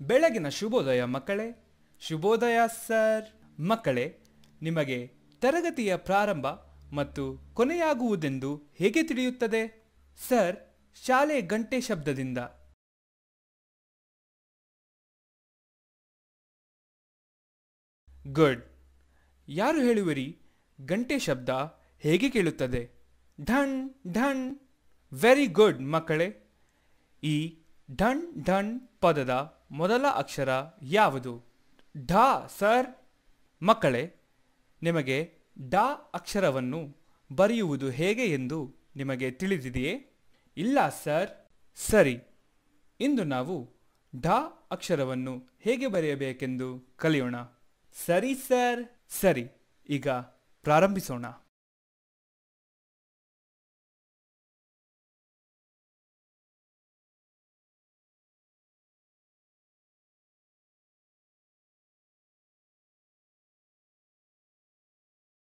ಬೆಳಗಿನ ಶುಭೋದಯ ಮಕ್ಕಳೇ ಶುಭೋದಯ ಸರ್ ಮಕ್ಕಳೇ ನಿಮಗೆ ತರಗತಿಯ ಪ್ರಾರಂಭ ಮತ್ತು ಕೊನೆಯಾಗುವುದೆಂದು ಹೇಗೆ ತಿಳಿಯುತ್ತದೆ ಸರ್ ಶಾಲೆ ಗಂಟೆ ಶಬ್ದದಿಂದ ಗುಡ್ ಯಾರು ಹೇಳುವಿರಿ ಗಂಟೆ ಶಬ್ದ ಹೇಗೆ ಕೇಳುತ್ತದೆ ಢಣ್ ಢಣ್ ವೆರಿ ಗುಡ್ ಮಕ್ಕಳೇ ಈ ಢಣ್ ಢಣ್ ಪದದ ಮೊದಲ ಅಕ್ಷರ ಯಾವುದು ಢ ಸರ್ ಮಕ್ಕಳೇ ನಿಮಗೆ ಡ ಅಕ್ಷರವನ್ನು ಬರೆಯುವುದು ಹೇಗೆ ಎಂದು ನಿಮಗೆ ತಿಳಿದಿದೆಯೇ ಇಲ್ಲ ಸರ್ ಸರಿ ಇಂದು ನಾವು ಢ ಅಕ್ಷರವನ್ನು ಹೇಗೆ ಬರೆಯಬೇಕೆಂದು ಕಲಿಯೋಣ ಸರಿ ಸರ್ ಸರಿ ಈಗ ಪ್ರಾರಂಭಿಸೋಣ